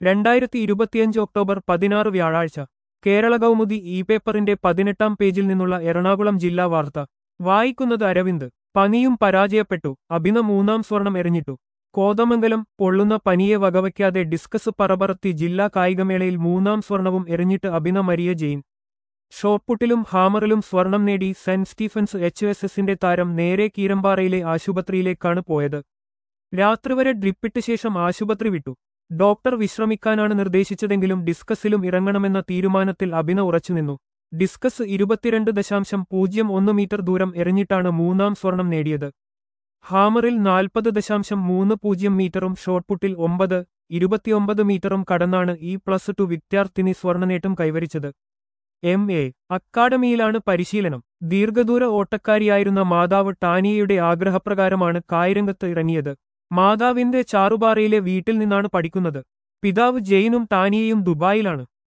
രണ്ടായിരത്തി ഇരുപത്തിയഞ്ച് ഒക്ടോബർ പതിനാറ് വ്യാഴാഴ്ച കേരള കൗമുദി ഇ പേപ്പറിന്റെ പതിനെട്ടാം പേജിൽ നിന്നുള്ള എറണാകുളം ജില്ലാ വാർത്ത വായിക്കുന്നത് അരവിന്ദ് പനിയും പരാജയപ്പെട്ടു അഭിന മൂന്നാം സ്വർണം എറിഞ്ഞിട്ടു കോതമംഗലം പൊള്ളുന്ന പനിയെ വകവയ്ക്കാതെ ഡിസ്കസ് പറപറത്തി ജില്ലാ കായികമേളയിൽ മൂന്നാം സ്വർണവും എറിഞ്ഞിട്ട് അഭിന മരിയ ജെയിൻ ഷോട്ട്പുട്ടിലും ഹാമറിലും സ്വർണം നേടി സെന്റ് സ്റ്റീഫൻസ് എച്ച് എസ് എസിന്റെ താരം നേരെ കീരമ്പാറയിലെ ആശുപത്രിയിലേക്കാണ് പോയത് രാത്രി വരെ ഡ്രിപ്പിട്ട ശേഷം ആശുപത്രി വിട്ടു ഡോക്ടർ വിശ്രമിക്കാനാണ് നിർദ്ദേശിച്ചതെങ്കിലും ഡിസ്കസിലും ഇറങ്ങണമെന്ന തീരുമാനത്തിൽ അഭിന ഉറച്ചുനിന്നു ഡിസ്കസ് ഇരുപത്തിരണ്ട് ദശാംശം പൂജ്യം ഒന്ന് മീറ്റർ ദൂരം എറിഞ്ഞിട്ടാണ് മൂന്നാം സ്വർണം നേടിയത് ഹാമറിൽ നാൽപ്പത് ദശാംശം മൂന്ന് പൂജ്യം മീറ്ററും ഷോട്ട്പുട്ടിൽ ഒമ്പത് ഇരുപത്തിയൊമ്പത് മീറ്ററും കടന്നാണ് ഈ പ്ലസ് ടു വിദ്യാർത്ഥിനി സ്വർണ്ണനേട്ടം കൈവരിച്ചത് എം എ അക്കാഡമിയിലാണ് പരിശീലനം ദീർഘദൂര ഓട്ടക്കാരിയായിരുന്ന മാതാവ് ടാനിയയുടെ ആഗ്രഹപ്രകാരമാണ് കായിരംഗത്ത് ഇറങ്ങിയത് മാതാവിന്റെ ചാറുപാറയിലെ വീട്ടിൽ നിന്നാണ് പഠിക്കുന്നത് പിതാവ് ജെയിനും ടാനിയയും ദുബായിലാണ്